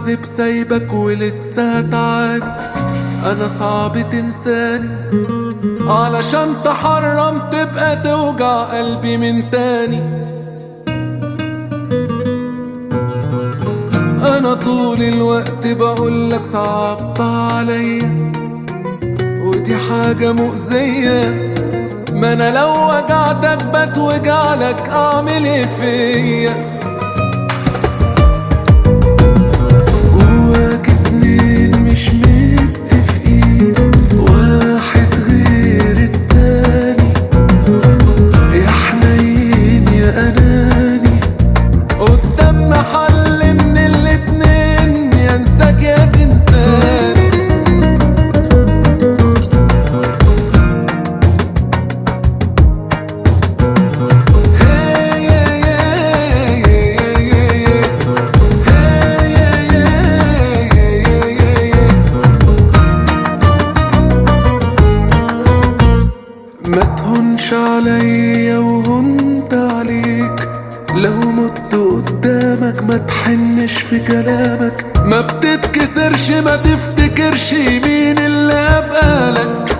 متعذب سايبك ولسه هتعاني انا صعب تنساني علشان تحرم تبقى توجع قلبي من تاني انا طول الوقت بقولك صعبت عليا ودي حاجة مؤذية ما انا لو وجعتك بتوجع لك اعمل ايه فيا جواك اتنين مش متفقين واحد غير التاني يا حنين يا اناني قدام محل من الاتنين يا انساك يا تنساني ما تهونش عليا وهنت عليك لو مت قدامك ما تحنش في كلامك ما بتتكسرش ما تفتكرش مين اللي ابقى لك